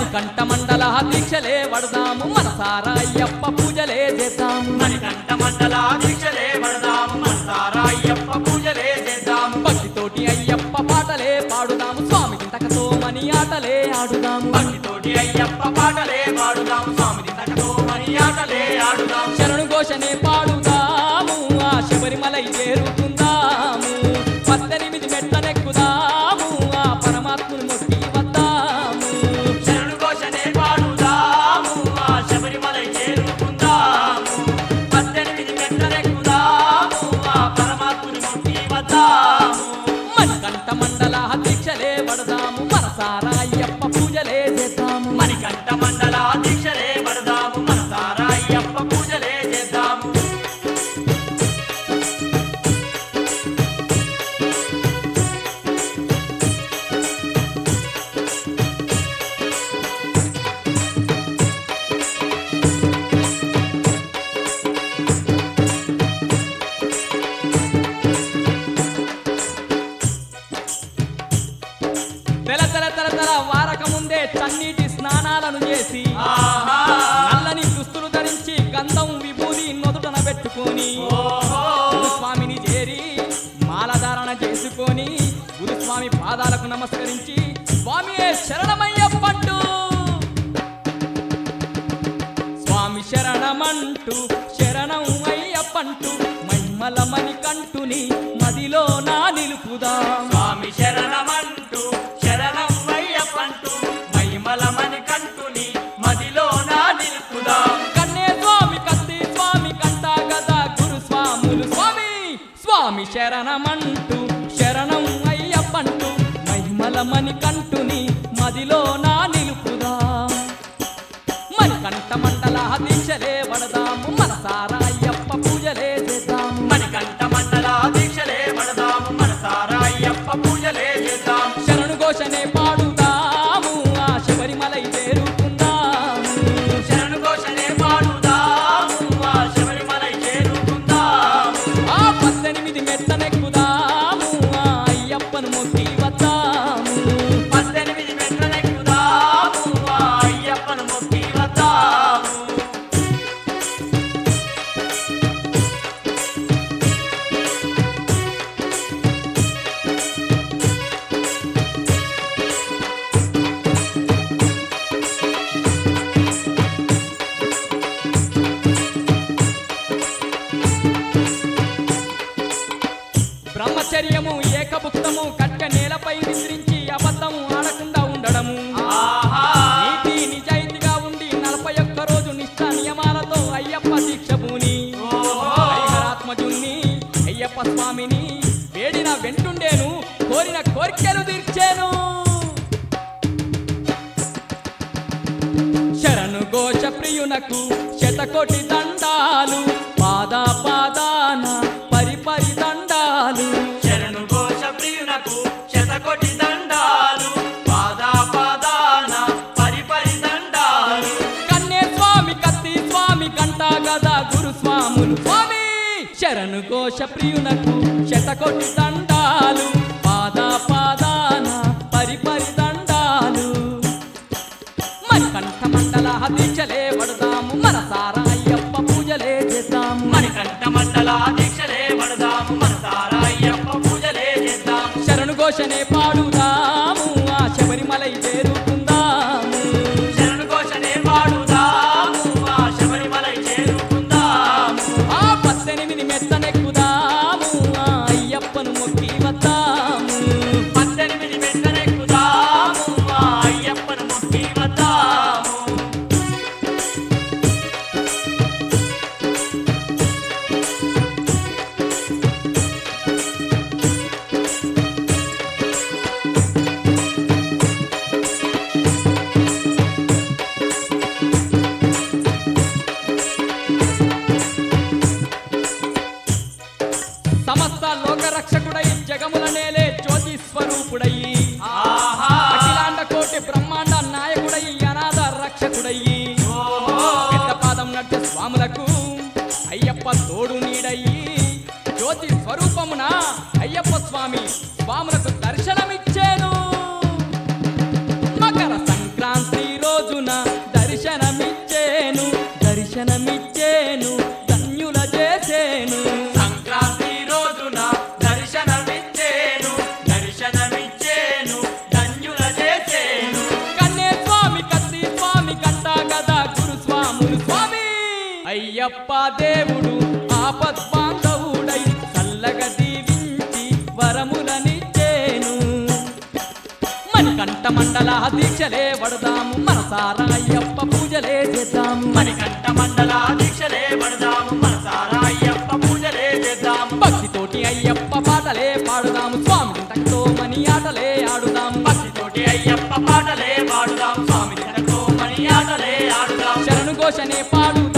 మణికంఠ మండల దీక్షలే వడదాము మనసారా అయ్యప్ప పూజలే చేద్దాము మణికంఠ మండల దీక్షలే పడదాము మనసారా అయ్యప్ప పూజలే చేద్దాము భక్తితోటి అయ్యప్ప పాటలే పాడుదాము స్వామి చింతకతో మని ఆటలే ఆడుదాము భక్తితోటి అయ్యప్ప పాటలే పాడుదాము స్వామిని తటతో మరి ఆటలే ఆడుదాము శరణు ఘోషనే పాడుదాము ఆ శబరిమలై చేరుకుందాము పద్దెనిమిది మెట్లనెక్కుదాము ఆ పరమాత్ముని మొక్కి వద్దాము శరణు ఘోషనే పాడుదాము ఆ శబరిమల చేరుకుందాము పద్దెనిమిది మెట్లనెక్కుదాము ఆ పరమాత్ముని మొక్కి వద్దాము మణికంఠ మండల దీక్షలే పడదాము మనసారా అయ్యప్ప పూజలే చేద్దాము మణికంఠ మండల దీక్షలే పడదాము మనసారా అయ్యప్ప పూజలే చేద్దాము తెల తెల తెల తెల వారక ముందే చన్నీటి స్నానాలను చేసి ఆహా నల్లని దుస్తులు ధరించి గంధం విభూది నొదుటన పెట్టుకొని ఓహో గురుస్వామిని చేరి మాలధారణ చేసుకొని గురుస్వామి పాదాలకు నమస్కరించి స్వామి శరణమయ్యప్పంటూ స్వామి శరణమంటూ శరణం అయ్యప్పంటూ మహిమలమని కంటుని మదిలో నా నిలుపుదాం స్వామి శరణమంటూ శరణం అయ్యప్పంటూ మహిమలమని కంటుని మదిలో నా నిలుపుదాం కన్నే స్వామి కత్తి స్వామి కంట గదా గురు స్వాములు స్వామి స్వామి శరణమంటూ శరణం అయ్యప్పంటూ మహిమలమని కంటుని మదిలో నా నిలుపుదా మణికంఠ మండల దీక్షలే వడదాము మనసారా అయ్యప్ప పూజలే చేద్దాము మణికంఠ మండల దీక్షలే పడదాము మనసారా అయ్యప్ప పూజలే చేద్దాం శరణు ఘోషనే పాడుదాము ఆ శబరిమలై చేరుకుందాము శరణు ఘోషనే పాడుదాము ఆ శబరిమల చేరుకుందాము ఆ పద్దెనిమిది మెట్టనెక్కుదాము ఆ అయ్యప్పను మొక్కి వద్దాము పద్దెనిమిది మెట్లనెక్కుదాము ఆ అయ్యప్పను మొక్కి వద్దాము బ్రహ్మచర్యము ఏకభుక్తము కట్క నేలపై విసిరించి అబద్ధము ఆడకుండా ఉండడము ఆహా నీతి నిజాయితీగా ఉండి నలభై ఒక్క రోజు నిష్ఠ నియమాలతో అయ్యప్ప దీక్ష భూని హరిహరాత్మజుణ్ణి అయ్యప్ప స్వామిని వేడిన వెంటుండేను కోరిన కోరికలు తీర్చేను శరణు ఘోష ప్రియునకు శతకోటి దండాలు పాద పాదాన పరిపరి దండాలు శరణు ఘోష ప్రియునకు శతకోటి దండాలు పాదా పాదాన పరిపరి దండాలు కన్నే స్వామి కత్తి స్వామి కంట గదా గురు స్వాములు స్వామి శరణు ఘోష ప్రియునకు శతకోటి దండాలు పాద పాదాన పరిపరి దండాలు మణికంఠ మండల దీక్షలే పడదాము మనసారా అయ్యప్ప పూజలే చేద్దాము మణికంఠ మండల దీక్షలే పడదాము మనసారా అయ్యప్ప పూజలే చేద్దాము శరణు ఘోషనే పాడుదాము ఆ శబరిమలై చేరుకుందాము శరణు ఘోషనే పాడుదాము ఆ శబరిమల చేరుకుందాము ఆ పద్దెనిమిది మెత్తనెక్కుదాము ఆ అయ్యప్పను మొక్కి వద్దాము పద్దెనిమిది మెట్లనెక్కుదాము ఆ అయ్యప్పను మొక్కి వద్దాము సమస్త లోక రక్షకుడై జగముల నేలే జ్యోతి స్వరూపుడై ఆహా అఖిలాండ కోటి బ్రహ్మాండ నాయకుడై అనాథ రక్షకుడై పెద్ద పాదం నడిచే స్వాములకు అయ్యప్ప తోడు నీడయి జ్యోతి స్వరూపమున అయ్యప్ప స్వామి స్వాములకు దర్శనమిచ్చేను మకర సంక్రాంతి రోజు అయ్యప్ప దేవుడు ఆపద్బాంధవుడై చల్లగా దీవించి వరములనిచ్చేను మణికంఠ మండల దీక్షలే పడదాము మనసారా అయ్యప్ప పూజలే చేద్దాము మణికంఠ మండల దీక్షలే పడదాము మనసారా అయ్యప్ప పూజలే చేద్దాము భక్తితోటి అయ్యప్ప పాటలే పాడుదాము స్వామి తక్కుతో మని ఆటలే ఆడుదాము భక్తితోటి అయ్యప్ప పాటలే పాడుదాం స్వామి జనతో మణి ఆటలే ఆడుదాం శరణు ఘోషనే పాడు